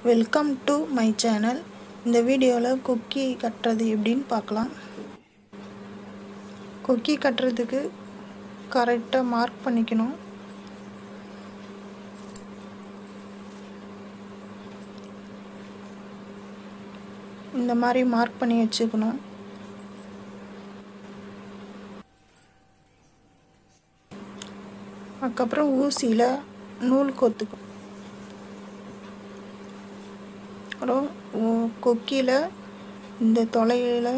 welcome to my channel இந்த வீடியோவில் கொக்கி கட்டுறது எப்படின்னு பார்க்கலாம் கொக்கி கட்டுறதுக்கு கரெக்டாக மார்க் பண்ணிக்கணும் இந்த மாதிரி மார்க் பண்ணி வச்சுக்கணும் அதுக்கப்புறம் ஊசியில் நூல் கோத்துக்கணும் அப்புறம் கொக்கியில் இந்த தொலையில்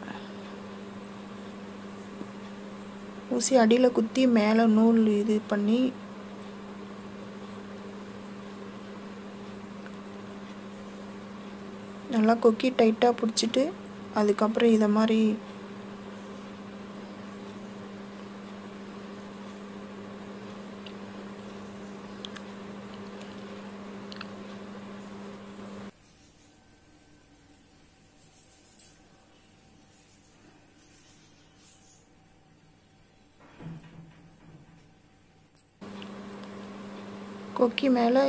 ஊசி அடியில் குத்தி மேலே நூல் இது பண்ணி நல்லா கொக்கி டைட்டாக பிடிச்சிட்டு அதுக்கப்புறம் இதை மாதிரி கொக்கி மேலே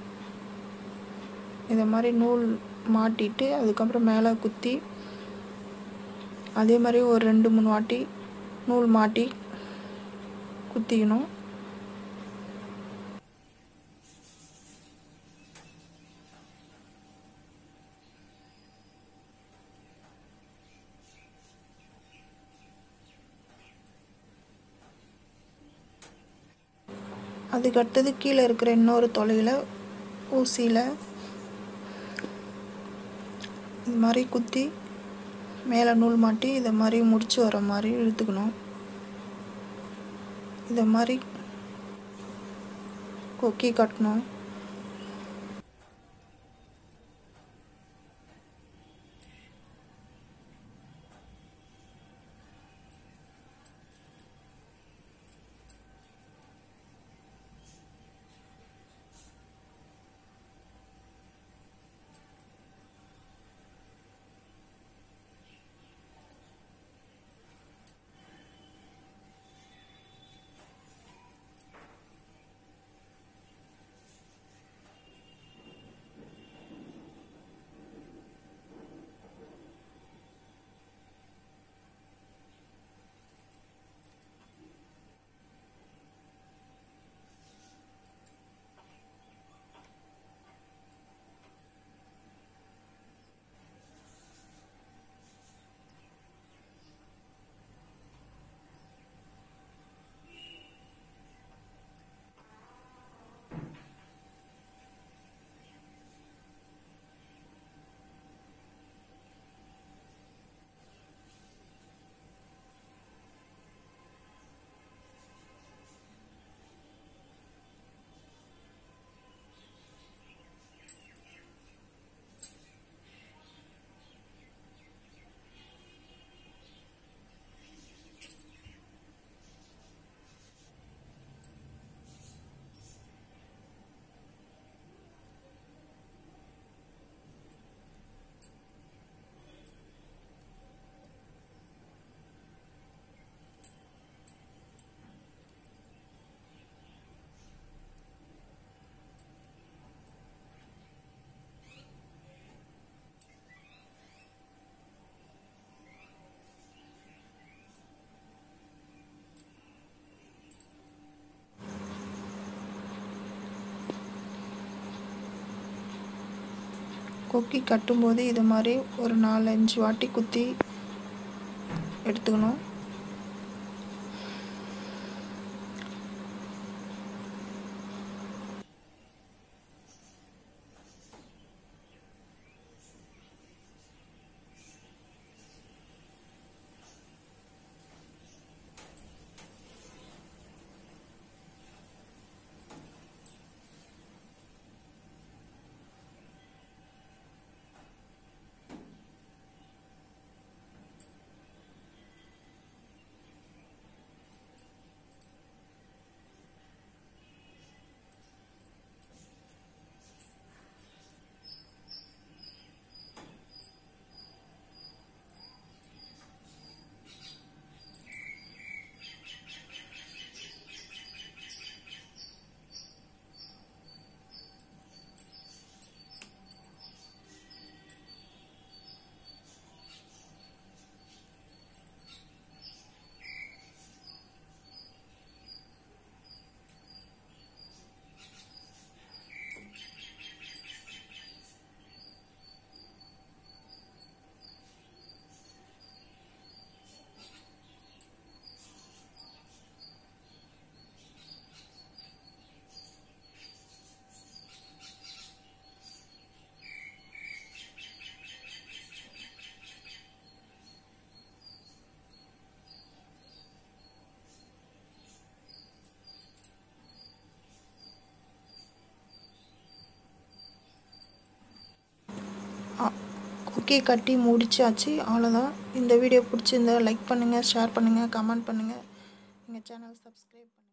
இதை மாதிரி நூல் மாட்டிட்டு அதுக்கப்புறம் மேலே குத்தி அதே மாதிரி ஒரு ரெண்டு மூணு வாட்டி நூல் மாட்டி குத்திக்கணும் அதுக்கு அடுத்தது கீழே இருக்கிற இன்னொரு தொலையில் ஊசியில் இது மாதிரி குத்தி மேலே நூல் மாட்டி இதை மாதிரி முடிச்சு வர மாதிரி இழுத்துக்கணும் இதை மாதிரி கொக்கி கட்டணும் கொக்கி கட்டும்போது இது மாதிரி ஒரு நாலஞ்சு வாட்டி குத்தி எடுத்துக்கணும் கொக்கி கட்டி முடிச்சாச்சு அவ்வளோதான் இந்த வீடியோ பிடிச்சிருந்தா லைக் பண்ணுங்கள் ஷேர் பண்ணுங்கள் கமெண்ட் பண்ணுங்கள் எங்கள் சேனல் சப்ஸ்கிரைப் பண்ணுங்கள்